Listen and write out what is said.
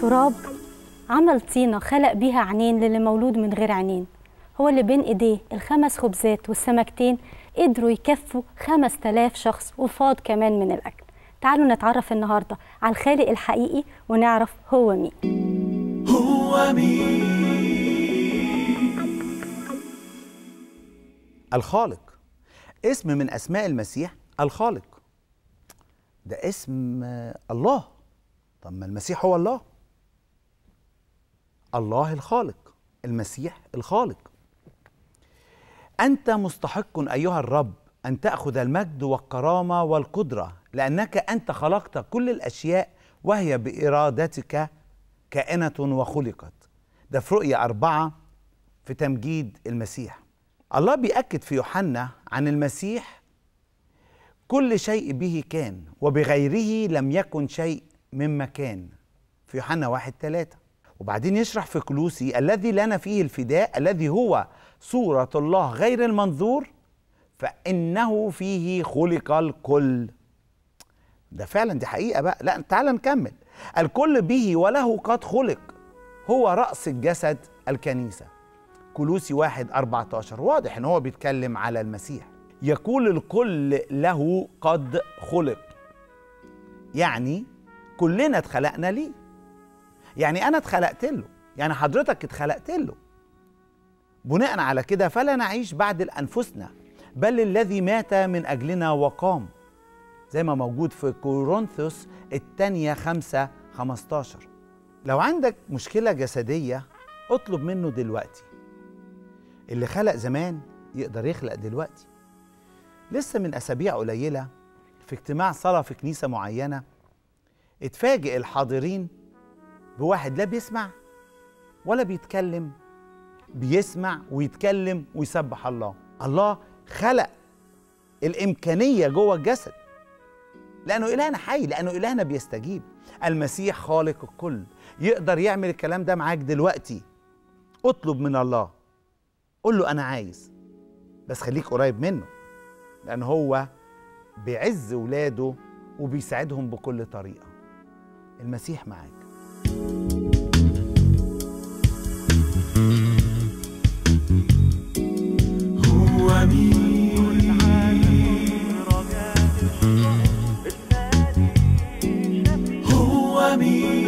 التراب عمل طينة خلق بيها عينين للي مولود من غير عينين هو اللي بين ايديه الخمس خبزات والسمكتين قدروا يكفوا خمس تلاف شخص وفاض كمان من الأكل تعالوا نتعرف النهاردة على الخالق الحقيقي ونعرف هو مين هو مين الخالق اسم من اسماء المسيح الخالق ده اسم آه، الله طب ما المسيح هو الله الله الخالق المسيح الخالق انت مستحق ايها الرب ان تاخذ المجد والكرامه والقدره لانك انت خلقت كل الاشياء وهي بارادتك كائنه وخلقت ده في رؤيا اربعه في تمجيد المسيح الله بيأكد في يوحنا عن المسيح كل شيء به كان وبغيره لم يكن شيء مما كان في يوحنا واحد ثلاثة وبعدين يشرح في كلوسي الذي لنا فيه الفداء الذي هو صورة الله غير المنظور فإنه فيه خلق الكل ده فعلا دي حقيقة بقى لا تعال نكمل الكل به وله قد خلق هو رأس الجسد الكنيسة كلوسي واحد 14 واضح ان هو بيتكلم على المسيح يقول الكل له قد خلق يعني كلنا اتخلقنا ليه يعني انا اتخلقت له يعني حضرتك اتخلقت له بناء على كده فلا نعيش بعد لانفسنا بل الذي مات من اجلنا وقام زي ما موجود في كورنثوس الثانية خمسة 15 لو عندك مشكلة جسدية اطلب منه دلوقتي اللي خلق زمان يقدر يخلق دلوقتي لسه من أسابيع قليلة في اجتماع صلاة في كنيسة معينة اتفاجئ الحاضرين بواحد لا بيسمع ولا بيتكلم بيسمع ويتكلم ويسبح الله الله خلق الإمكانية جوه الجسد لأنه إلهنا حي لأنه إلهنا بيستجيب المسيح خالق الكل يقدر يعمل الكلام ده معاك دلوقتي اطلب من الله قول له أنا عايز بس خليك قريب منه لأن هو بيعز ولاده وبيساعدهم بكل طريقة المسيح معاك هو مين هو مين